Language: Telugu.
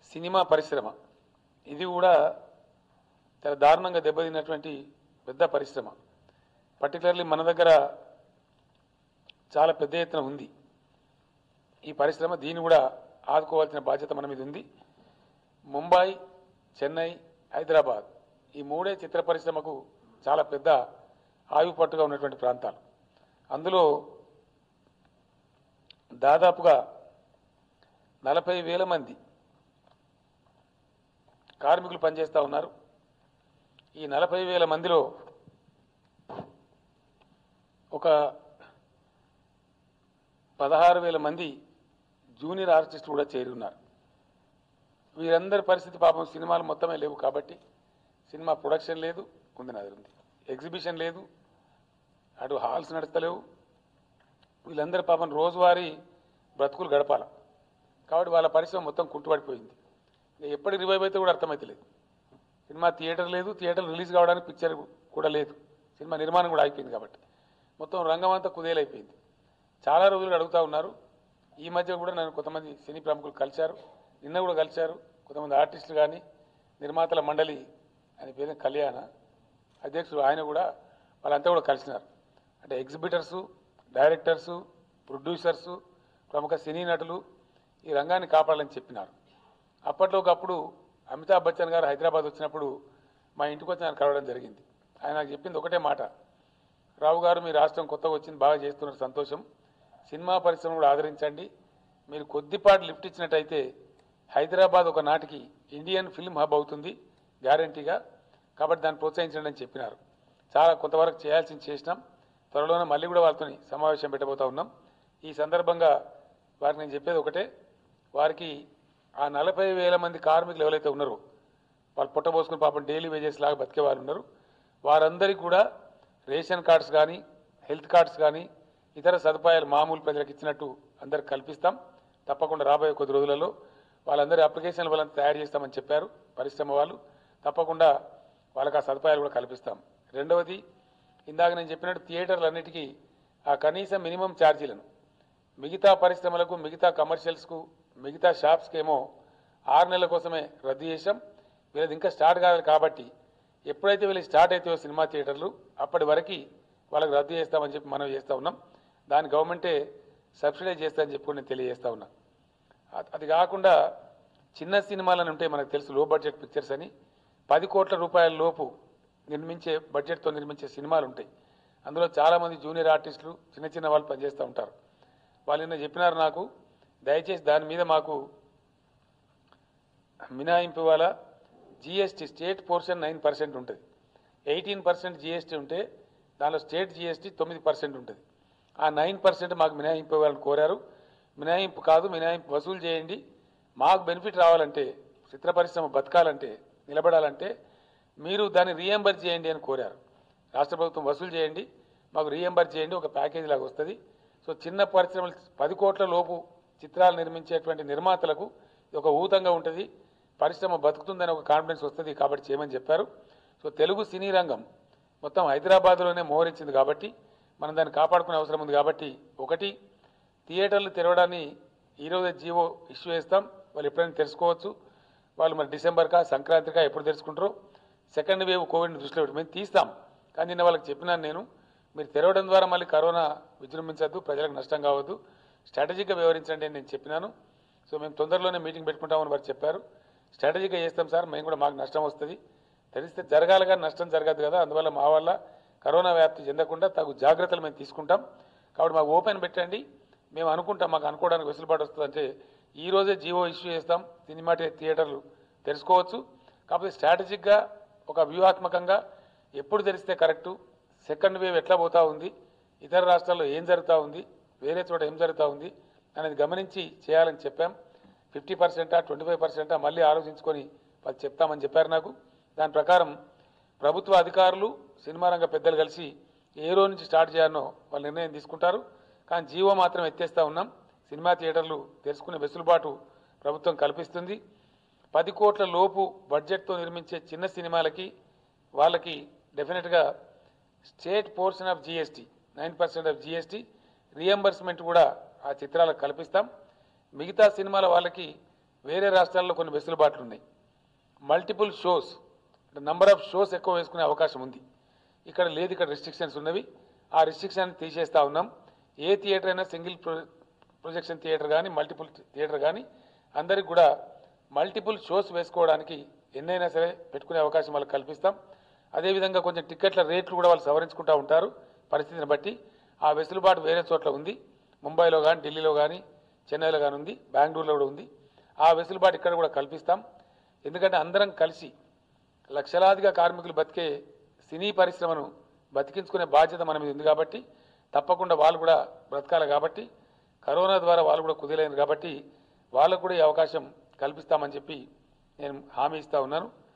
సినిమా పరిశ్రమ ఇది కూడా చాలా దారుణంగా దెబ్బతిన్నటువంటి పెద్ద పరిశ్రమ పర్టికులర్లీ మన దగ్గర చాలా పెద్ద ఎత్తున ఉంది ఈ పరిశ్రమ దీన్ని కూడా ఆదుకోవాల్సిన బాధ్యత మన మీద ఉంది ముంబై చెన్నై హైదరాబాద్ ఈ మూడే చిత్ర పరిశ్రమకు చాలా పెద్ద ఆయుపట్టుగా ఉన్నటువంటి ప్రాంతాలు అందులో దాదాపుగా నలభై వేల మంది కార్మికులు పనిచేస్తూ ఉన్నారు ఈ నలభై వేల మందిలో ఒక పదహారు వేల మంది జూనియర్ ఆర్టిస్టులు కూడా చేరి ఉన్నారు వీరందరి పరిస్థితి పాపం సినిమాలు మొత్తమే లేవు కాబట్టి సినిమా ప్రొడక్షన్ లేదు ఉంది నాది ఉంది ఎగ్జిబిషన్ లేదు అటు హాల్స్ నడుస్తలేవు వీళ్ళందరి పాపం రోజువారీ బ్రతుకులు గడపాల కాబట్టి వాళ్ళ పరిశ్రమ మొత్తం కుంటుపడిపోయింది ఇక ఎప్పటి రివైవ్ అయితే కూడా అర్థమవుతలేదు సినిమా థియేటర్ లేదు థియేటర్ రిలీజ్ కావడానికి పిక్చర్ కూడా లేదు సినిమా నిర్మాణం కూడా అయిపోయింది కాబట్టి మొత్తం రంగం అంతా కుదేలైపోయింది చాలా రోజులు అడుగుతూ ఉన్నారు ఈ మధ్య కూడా నన్ను కొంతమంది సినీ ప్రముఖులు కలిశారు నిన్న కూడా కలిశారు కొంతమంది ఆర్టిస్టులు కానీ నిర్మాతల మండలి అని పేరు కళ్యాణ అధ్యక్షుడు ఆయన కూడా వాళ్ళంతా కూడా కలిసినారు అంటే ఎగ్జిబిటర్సు డైరెక్టర్సు ప్రొడ్యూసర్సు ప్రముఖ సినీ నటులు ఈ రంగాన్ని కాపాడాలని చెప్పినారు అప్పట్లో ఒకప్పుడు అమితాబ్ బచ్చన్ గారు హైదరాబాద్ వచ్చినప్పుడు మా ఇంటికి వచ్చి ఆయన కలవడం జరిగింది ఆయన నాకు చెప్పింది ఒకటే మాట రావు గారు మీ రాష్ట్రం కొత్తగా వచ్చింది బాగా చేస్తున్నారు సంతోషం సినిమా పరిశ్రమ కూడా ఆదరించండి మీరు కొద్దిపాటి లిఫ్ట్ ఇచ్చినట్టయితే హైదరాబాద్ ఒక నాటికి ఇండియన్ ఫిల్మ్ హబ్ అవుతుంది గ్యారంటీగా కాబట్టి దాన్ని ప్రోత్సహించండి అని చెప్పినారు చాలా కొంతవరకు చేయాల్సింది చేసినాం త్వరలోనే మళ్ళీ కూడా వాళ్ళతో సమావేశం పెట్టబోతా ఉన్నాం ఈ సందర్భంగా వారికి నేను చెప్పేది ఒకటే వారికి ఆ నలభై వేల మంది కార్మికులు ఎవరైతే ఉన్నారో వాళ్ళు పుట్టబోసుకుని పాపం డైలీ వేజెస్ లాగా బతికే వాళ్ళు ఉన్నారు వారందరికీ కూడా రేషన్ కార్డ్స్ కానీ హెల్త్ కార్డ్స్ కానీ ఇతర సదుపాయాలు మామూలు ప్రజలకు ఇచ్చినట్టు అందరికి కల్పిస్తాం తప్పకుండా రాబోయే కొద్ది రోజులలో వాళ్ళందరి అప్లికేషన్లు వాళ్ళని తయారు చేస్తామని చెప్పారు పరిశ్రమ వాళ్ళు తప్పకుండా వాళ్ళకి ఆ సదుపాయాలు కూడా కల్పిస్తాం రెండవది ఇందాక నేను చెప్పినట్టు థియేటర్లన్నిటికీ ఆ కనీస మినిమం ఛార్జీలను మిగతా పరిశ్రమలకు మిగతా కమర్షియల్స్కు మిగతా షాప్స్కి ఏమో ఆరు నెలల కోసమే రద్దు చేశాం వీళ్ళది ఇంకా స్టార్ట్ కాలేదు కాబట్టి ఎప్పుడైతే వీళ్ళు స్టార్ట్ అవుతాయో సినిమా థియేటర్లు అప్పటి వరకు వాళ్ళకి రద్దు చేస్తామని చెప్పి మనం చేస్తూ ఉన్నాం దాని గవర్నమెంటే సబ్సిడైజ్ చేస్తామని చెప్పి కూడా నేను తెలియజేస్తా ఉన్నా అ- అది కాకుండా చిన్న సినిమాలను ఉంటే మనకు తెలుసు లో బడ్జెట్ పిక్చర్స్ అని పది కోట్ల రూపాయల లోపు నిర్మించే బడ్జెట్తో నిర్మించే సినిమాలు ఉంటాయి అందులో చాలామంది జూనియర్ ఆర్టిస్టులు చిన్న చిన్న వాళ్ళు పనిచేస్తూ ఉంటారు వాళ్ళు నిన్న చెప్పినారు నాకు దయచేసి దాని మీద మాకు మినహాయింపు ఇవ్వాలా GST state portion nine percent ఉంటుంది ఎయిటీన్ పర్సెంట్ జిఎస్టీ ఉంటే దానిలో స్టేట్ జిఎస్టీ తొమ్మిది పర్సెంట్ ఉంటుంది ఆ నైన్ పర్సెంట్ మాకు మినహాయింపు ఇవ్వాలని కోరారు మినహాయింపు కాదు మినహాయింపు వసూలు చేయండి మాకు బెనిఫిట్ రావాలంటే చిత్ర పరిశ్రమ బతకాలంటే నిలబడాలంటే మీరు దాన్ని రీఎంబర్ చేయండి అని కోరారు రాష్ట్ర ప్రభుత్వం వసూలు చేయండి మాకు రీఎంబర్ చేయండి ఒక ప్యాకేజీ లాగా వస్తుంది సో చిన్న పరిశ్రమలు పది కోట్ల లోపు చిత్రాలు నిర్మించేటువంటి నిర్మాతలకు ఇది ఒక ఊతంగా ఉంటుంది పరిశ్రమ బతుకుతుందని ఒక కాన్ఫిడెన్స్ వస్తుంది కాబట్టి చేయమని చెప్పారు సో తెలుగు సినీ రంగం మొత్తం హైదరాబాద్లోనే మోహరించింది కాబట్టి మనం దాన్ని కాపాడుకునే అవసరం ఉంది కాబట్టి ఒకటి థియేటర్లు తెరవడాన్ని ఈరోజే జీవో ఇష్యూ చేస్తాం వాళ్ళు ఎప్పుడైనా తెలుసుకోవచ్చు వాళ్ళు మరి డిసెంబర్కా సంక్రాంతికా ఎప్పుడు తెలుసుకుంటారో సెకండ్ వేవ్ కోవిడ్ని దృష్టిలో పెట్టి మేము తీస్తాం కానీ నిన్న వాళ్ళకి చెప్పినాను నేను మీరు తెరవడం ద్వారా మళ్ళీ కరోనా విజృంభించద్దు ప్రజలకు నష్టం కావద్దు స్ట్రాటజీగా వ్యవహరించండి అని నేను చెప్పినాను సో మేము తొందరలోనే మీటింగ్ పెట్టుకుంటామని వారు చెప్పారు స్ట్రాటజీగా చేస్తాం సార్ మేము కూడా మాకు నష్టం వస్తుంది తెలిస్తే జరగాలి కానీ నష్టం జరగదు కదా అందువల్ల మా వల్ల కరోనా వ్యాప్తి చెందకుండా తగు జాగ్రత్తలు మేము తీసుకుంటాం కాబట్టి మాకు ఓపెన్ పెట్టండి మేము అనుకుంటాం మాకు అనుకోవడానికి వెసులుబాటు వస్తుందంటే ఈ రోజే జీవో ఇష్యూ చేస్తాం సినిమా థియే- థియేటర్లు తెలుసుకోవచ్చు కాకపోతే స్ట్రాటజిక్గా ఒక వ్యూహాత్మకంగా ఎప్పుడు తెరిస్తే కరెక్టు సెకండ్ వేవ్ ఎట్లా పోతా ఉంది ఇతర రాష్ట్రాల్లో ఏం జరుగుతూ ఉంది వేరే చోట ఏం జరుగుతూ ఉంది అనేది గమనించి చేయాలని చెప్పాం ఫిఫ్టీ పర్సెంటా ట్వంటీ ఫైవ్ పర్సెంటా మళ్ళీ ఆలోచించుకొని అది చెప్తామని చెప్పారు నాకు దాని ప్రకారం ప్రభుత్వ అధికారులు సినిమా రంగ పెద్దలు కలిసి ఏ రోజు నుంచి స్టార్ట్ చేయాలనో వాళ్ళు నిర్ణయం తీసుకుంటారు కానీ జీవో మాత్రం ఎత్తేస్తా ఉన్నాం సినిమా థియేటర్లు తెరుచుకునే వెసులుబాటు ప్రభుత్వం కల్పిస్తుంది పది కోట్ల లోపు బడ్జెట్తో నిర్మించే చిన్న సినిమాలకి వాళ్ళకి డెఫినెట్గా state portion of GST nine percent of GST reimbursement కూడా ఆ చిత్రాలకు కల్పిస్తాం మిగతా సినిమాల వాళ్ళకి వేరే రాష్ట్రాల్లో కొన్ని వెసులుబాట్లు ఉన్నాయి మల్టిపుల్ షోస్ అంటే నంబర్ ఆఫ్ షోస్ ఎక్కువ వేసుకునే అవకాశం ఉంది ఇక్కడ లేదు ఇక్కడ రిస్ట్రిక్షన్స్ ఉన్నవి ఆ రిస్ట్రిక్షన్ తీసేస్తా ఉన్నాం ఏ థియేటర్ అయినా సింగిల్ ప్రొజెక్షన్ థియేటర్ కానీ మల్టిపుల్ థియేటర్ కానీ అందరికి కూడా మల్టిపుల్ షోస్ వేసుకోవడానికి ఎన్నైనా సరే పెట్టుకునే అవకాశం వాళ్ళకి కల్పిస్తాం అదేవిధంగా కొంచెం టికెట్ల రేట్లు కూడా వాళ్ళు సవరించుకుంటూ ఉంటారు పరిస్థితిని బట్టి ఆ వెసులుబాటు వేరే చోట్ల ఉంది ముంబైలో కానీ ఢిల్లీలో కానీ చెన్నైలో కానీ ఉంది బెంగళూరులో కూడా ఉంది ఆ వెసులుబాటు ఇక్కడ కూడా కల్పిస్తాం ఎందుకంటే అందరం కలిసి లక్షలాదిగా కార్మికులు బతికే సినీ పరిశ్రమను బతికించుకునే బాధ్యత మన మీద ఉంది కాబట్టి తప్పకుండా వాళ్ళు కూడా బ్రతకాలి కాబట్టి కరోనా ద్వారా వాళ్ళు కూడా కుదిలేరు కాబట్టి వాళ్ళకు కూడా ఈ అవకాశం కల్పిస్తామని చెప్పి నేను హామీ ఇస్తా ఉన్నాను